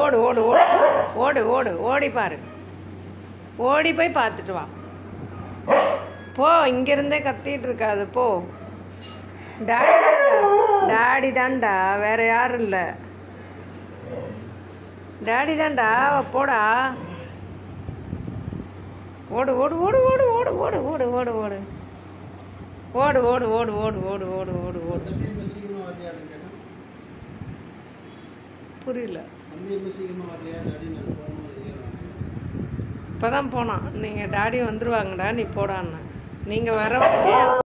ஓடு ஓடு ஓடு ஓடு ஓடு ஓடி பாரு ஓடி போய் பார்த்துட்டு வா போ இங்கேருந்தே கத்திட்டு இருக்காது போ டாடி டாடி தான்டா வேற யாரும் இல்லை டாடி தான்டா போடா ஓடு ஓடு ஓடு ஓடு ஓடு ஓடு ஓடு ஓடு ஓடு ஓடு ஓடு ஓடு ஓடு ஓடு ஓடு ஓடு ஓடு தம்பி ரொம்ப சீக்கிரமாக வரலையான்னு கேட்டேன் புரியல தம்பி ரொம்ப சீக்கிரமாக வரலையா டாடி நான் போகணும் இப்போ தான் போனான் நீங்கள் டாடி வந்துருவாங்கடா நீ போடான்னு நீங்கள் வர வரைக்கும்